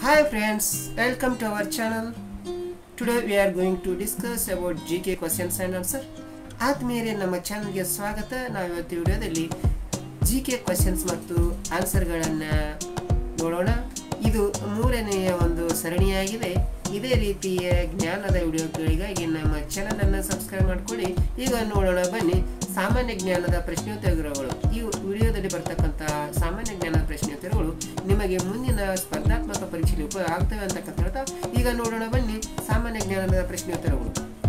Hi friends, welcome to our channel. Today we are going to discuss about GK questions and answer. ಆದ್ಮೇಲೆ ನಮ್ಮ ಚಾನಲ್ಗೆ ಸ್ವಾಗತ ನಾವು ಇವತ್ತು ವಿಡಿಯೋದಲ್ಲಿ ಜಿ ಕೆ ಕ್ವಶನ್ಸ್ ಮತ್ತು ಆನ್ಸರ್ಗಳನ್ನು ನೋಡೋಣ ಇದು ಮೂರನೆಯ ಒಂದು ಸರಣಿಯಾಗಿದೆ ಇದೇ ರೀತಿಯ ಜ್ಞಾನದ ವಿಡಿಯೋಗಳಿಗಾಗಿ ನಮ್ಮ ಚಾನಲನ್ನು ಸಬ್ಸ್ಕ್ರೈಬ್ ಮಾಡ್ಕೊಳ್ಳಿ ಈಗ ನೋಡೋಣ ಬನ್ನಿ ಸಾಮಾನ್ಯ ಜ್ಞಾನದ ಪ್ರಶ್ನೋತ್ತರಗಳು ಈ ವಿಡಿಯೋದಲ್ಲಿ ಬರ್ತಕ್ಕಂಥ ಸಾಮಾನ್ಯ ಜ್ಞಾನದ ಪ್ರಶ್ನೋತ್ತರಗಳು ನಿಮಗೆ ಮುಂದಿನ ಸ್ಪರ್ಧಾತ್ಮಕ ಪರೀಕ್ಷೆಯಲ್ಲಿ ಉಪಯೋಗ ಆಗ್ತವೆ ಅಂತಕ್ಕಂಥ ಹೇಳ್ತಾ ಈಗ ನೋಡೋಣ ಬನ್ನಿ ಸಾಮಾನ್ಯ ಜ್ಞಾನದ ಪ್ರಶ್ನೋತ್ತರಗಳು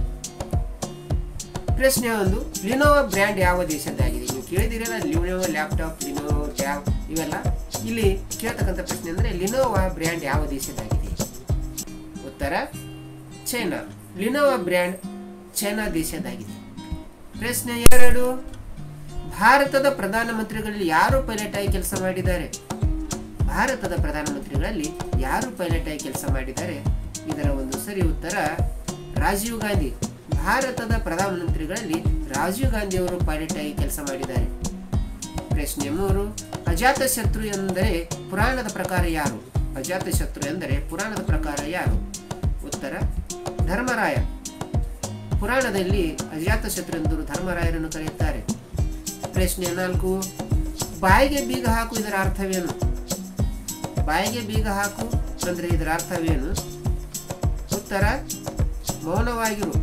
ಪ್ರಶ್ನೆ ಒಂದು ಲಿನೋವಾ ಬ್ರ್ಯಾಂಡ್ ಯಾವ ದೇಶದ್ದಾಗಿದೆ ನೀವು ಕೇಳಿದಿರಲ್ಲ ಲಿನೋವಾ ಲ್ಯಾಪ್ಟಾಪ್ ಲಿನೋವಾ ಟ್ಯಾಬ್ ಇವೆಲ್ಲ ಇಲ್ಲಿ ಕೇಳ್ತಕ್ಕಂಥ ಪ್ರಶ್ನೆ ಅಂದರೆ ಲಿನೋವಾ ಬ್ರ್ಯಾಂಡ್ ಯಾವ ದೇಶದ್ದಾಗಿದೆ ಉತ್ತರ ಚೈನಾ ಲಿನೋವಾ ಬ್ರ್ಯಾಂಡ್ ಚೈನಾ ದೇಶದ್ದಾಗಿದೆ ಪ್ರಶ್ನೆ ಎರಡು ಭಾರತದ ಪ್ರಧಾನಮಂತ್ರಿಗಳಲ್ಲಿ ಯಾರು ಪೈಲಟ್ ಆಗಿ ಕೆಲಸ ಮಾಡಿದ್ದಾರೆ ಭಾರತದ ಪ್ರಧಾನಮಂತ್ರಿಗಳಲ್ಲಿ ಯಾರು ಪೈಲಟ್ ಆಗಿ ಕೆಲಸ ಮಾಡಿದ್ದಾರೆ ಇದರ ಒಂದು ಸರಿ ಉತ್ತರ ರಾಜೀವ್ ಗಾಂಧಿ ಭಾರತದ ಪ್ರಧಾನಮಂತ್ರಿಗಳಲ್ಲಿ ರಾಜೀವ್ ಗಾಂಧಿ ಅವರು ಪೈಲಟ್ ಆಗಿ ಕೆಲಸ ಮಾಡಿದ್ದಾರೆ ಪ್ರಶ್ನೆ ಮೂರು ಅಜಾತ ಶತ್ರು ಎಂದರೆ ಪುರಾಣದ ಪ್ರಕಾರ ಯಾರು ಅಜಾತ ಶತ್ರು ಎಂದರೆ ಪುರಾಣದ ಪ್ರಕಾರ ಯಾರು ಉತ್ತರ ಧರ್ಮರಾಯ ಪುರಾಣದಲ್ಲಿ ಅಜಾತ ಶತ್ರು ಎಂದು ಧರ್ಮರಾಯರನ್ನು ಕರೆಯುತ್ತಾರೆ ಪ್ರಶ್ನೆ ನಾಲ್ಕು ಬಾಯಿಗೆ ಬೀಗ ಹಾಕು ಇದರ ಅರ್ಥವೇನು ಬಾಯಿಗೆ ಬೀಗ ಹಾಕು ಅಂದ್ರೆ ಇದರ ಅರ್ಥವೇನು ಉತ್ತರ ಮೌನವಾಗಿರು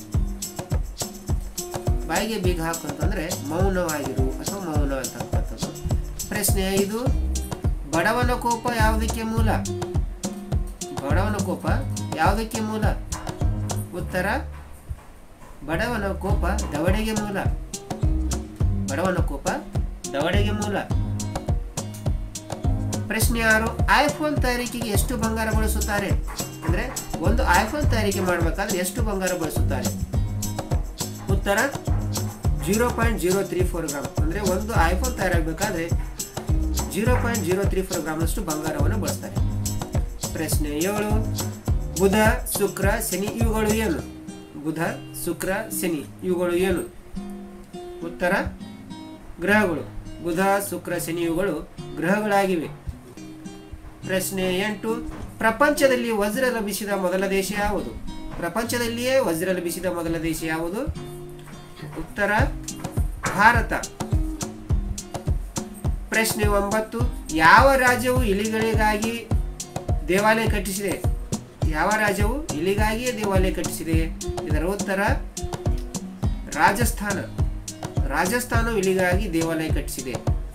ಬಾಯಿಗೆ ಬೀಗ ಹಾಕು ಅಂತಂದ್ರೆ ಮೌನವಾಗಿರು ಅಥವಾ ಮೌನ ಅಂತಕ್ಕಂಥದ್ದು ಪ್ರಶ್ನೆ ಐದು ಬಡವನ ಕೋಪ ಯಾವುದಕ್ಕೆ ಮೂಲ ಬಡವನ ಕೋಪ ಯಾವುದಕ್ಕೆ ಮೂಲ ಉತ್ತರ ಬಡವನ ಕೋಪ ದವಡೆಗೆ ಮೂಲ ಬಡವನ ಕೋಪ ದವಡೆಗೆ ಮೂಲ ಪ್ರಶ್ನೆ ಆರು ಐಫೋನ್ ತಯಾರಿಕೆಗೆ ಎಷ್ಟು ಬಂಗಾರ ಬಳಸುತ್ತಾರೆ ಅಂದ್ರೆ ಒಂದು ಐಫೋನ್ ತಯಾರಿಕೆ ಮಾಡಬೇಕಾದ್ರೆ ಎಷ್ಟು ಬಂಗಾರ ಬಳಸುತ್ತಾರೆ ಉತ್ತರ zero point zero three four gram ಅಂದರೆ ಒಂದು ಐಫೋನ್ ತಯಾರಾಗಬೇಕಾದ್ರೆ zero point zero three four ಗ್ರಾಮಷ್ಟು ಬಂಗಾರವನ್ನು ಬಳಸ್ತಾರೆ ಪ್ರಶ್ನೆ ಏಳು ಬುಧ ಶುಕ್ರ ಶನಿ ಇವುಗಳು ಏನು ಬುಧ ಶುಕ್ರ ಶನಿ ಇವುಗಳು ಏನು ಉತ್ತರ ಗ್ರಹಗಳು ಬುಧ ಶುಕ್ರ ಶನಿ ಇವುಗಳು ಗ್ರಹಗಳಾಗಿವೆ ಪ್ರಶ್ನೆ ಎಂಟು ಪ್ರಪಂಚದಲ್ಲಿ ವಜ್ರ ಲಭಿಸಿದ ಮೊದಲ ದೇಶ ಯಾವುದು ಪ್ರಪಂಚದಲ್ಲಿಯೇ ವಜ್ರ ಲಭಿಸಿದ ಮೊದಲ ದೇಶ ಯಾವುದು ಉತ್ತರ ಭಾರತ ಪ್ರಶ್ನೆ ಒಂಬತ್ತು ಯಾವ ರಾಜ್ಯವು ಇಲಿಗಳಿಗಾಗಿ ದೇವಾಲಯ ಕಟ್ಟಿಸಿದೆ ಯಾವ ರಾಜ್ಯವು ಇಲಿಗಾಗಿಯೇ ದೇವಾಲಯ ಕಟ್ಟಿಸಿದೆ ಇದರ ಉತ್ತರ ರಾಜಸ್ಥಾನ ರಾಜಸ್ಥಾನವು ಇಲಿಗಾಗಿ ದೇವಾಲಯ ಕಟ್ಟಿಸಿದೆ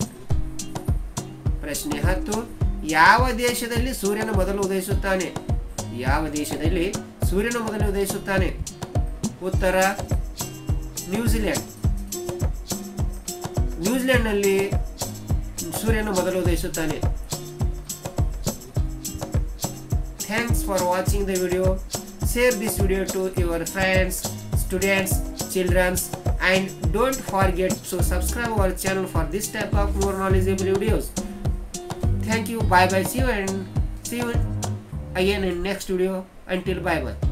ಪ್ರಶ್ನೆ ಹತ್ತು ಯಾವ ದೇಶದಲ್ಲಿ ಸೂರ್ಯನ ಮೊದಲು ಉದಯಿಸುತ್ತಾನೆ ಯಾವ ದೇಶದಲ್ಲಿ ಸೂರ್ಯನ ಮೊದಲು ಉದಯಿಸುತ್ತಾನೆ ಉತ್ತರ ನ್ಯೂಜಿಲೆಂಡ್ ನ್ಯೂಜಿಲೆಂಡ್ನಲ್ಲಿ ಸೂರ್ಯನ ಮೊದಲು ಉದಯಿಸುತ್ತಾನೆ thanks for watching the video share this video to your friends students childrens and don't forget to subscribe our channel for this type of more knowledgeable videos thank you bye bye see you and see you again in next video until bye bye